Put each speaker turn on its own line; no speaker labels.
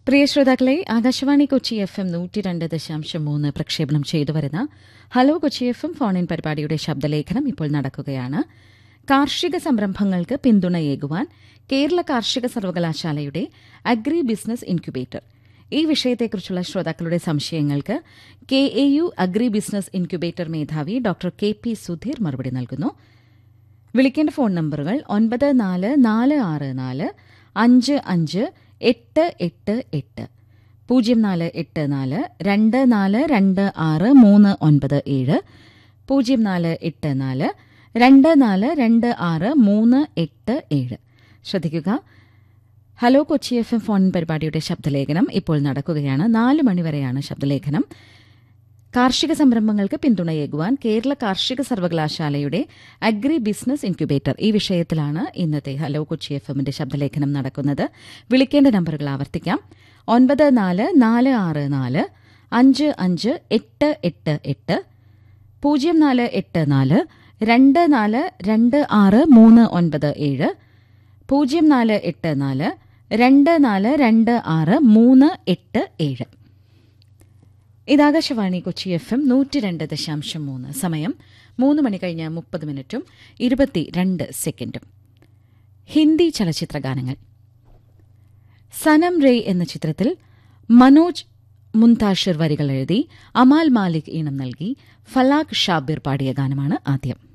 പ്രിയ ശ്രോതാക്കളെ Akashvani Kochi F M നൂറ്റി രണ്ട് ദശാംശം മൂന്ന് പ്രക്ഷേപണം ചെയ്തു വരുന്ന hello Kochi F M phone in പരിപാടിയുടെ ശബ്ദലേഖനം ഇപ്പോൾ നടക്കുകയാണ് കാർഷിക സംരംഭങ്ങൾക്ക് പിന്തുണയേകുവാൻ കേരള കാർഷിക സർവകലാശാലയുടെ അഗ്രി ബിസിനസ് ഇൻക്യുബേറ്റർ ഈ വിഷയത്തെക്കുറിച്ചുള്ള ശ്രോതാക്കളുടെ സംശയങ്ങൾക്ക് K A U agri business incubator മേധാവി ഡോക്ടർ കെ പി സുധീർ മറുപടി നൽകുന്നു വിളിക്കേണ്ട ഫോൺ നമ്പറുകൾ ഒൻപത് നാല് നാല് ആറ് നാല് അഞ്ച് അഞ്ച് എട്ട് എട്ട് എട്ട് പൂജ്യം നാല് എട്ട് നാല് രണ്ട് നാല് രണ്ട് ആറ് മൂന്ന് ഒൻപത് ഏഴ് പൂജ്യം നാല് എട്ട് നാല് രണ്ട് നാല് രണ്ട് ആറ് മൂന്ന് എട്ട് ഏഴ് ശ്രദ്ധിക്കുക hello Kochi F M phone പരിപാടിയുടെ ശബ്ദലേഖനം ഇപ്പോൾ നടക്കുകയാണ് നാല് മണിവരെയാണ് ശബ്ദലേഖനം കാർഷിക സംരംഭങ്ങൾക്ക് പിന്തുണയേകുവാൻ കേരള കാർഷിക സർവകലാശാലയുടെ അഗ്രി ബിസിനസ് ഇൻക്യുബേറ്റർ ഈ വിഷയത്തിലാണ് ഇന്നത്തെ ഹലോ കൊച്ചി എഫ് എമ്മിന്റെ ശബ്ദലേഖനം നടക്കുന്നത് വിളിക്കേണ്ട നമ്പറുകൾ ആവർത്തിക്കാം ഒൻപത് നാല് നാല് ആറ് നാല് അഞ്ച് അഞ്ച് എട്ട് എട്ട് എട്ട് പൂജ്യം നാല് എട്ട് നാല് രണ്ട് നാല് രണ്ട് ആറ് മൂന്ന് ഒൻപത് ഏഴ് പൂജ്യം നാല് എട്ട് നാല് രണ്ട് നാല് രണ്ട് ആറ് മൂന്ന് എട്ട് ഏഴ് ഇതാകാശവാണി കൊച്ചി എഫ് എം നൂറ്റി രണ്ട് ദശാംശം മൂന്ന് സമയം മൂന്ന് മണി കഴിഞ്ഞ് മുപ്പത് മിനിറ്റും ഇരുപത്തി രണ്ട് സെക്കൻഡും ഹിന്ദി ചലച്ചിത്ര ഗാനങ്ങൾ സനം റേ എന്ന ചിത്രത്തിൽ മനോജ് മുന്താഷിർ വരികൾ എഴുതി അമാൽ മാലിക് ഈണം നൽകി ഫലാഖ് ഷാബിർ പാടിയ ഗാനമാണ് ആദ്യം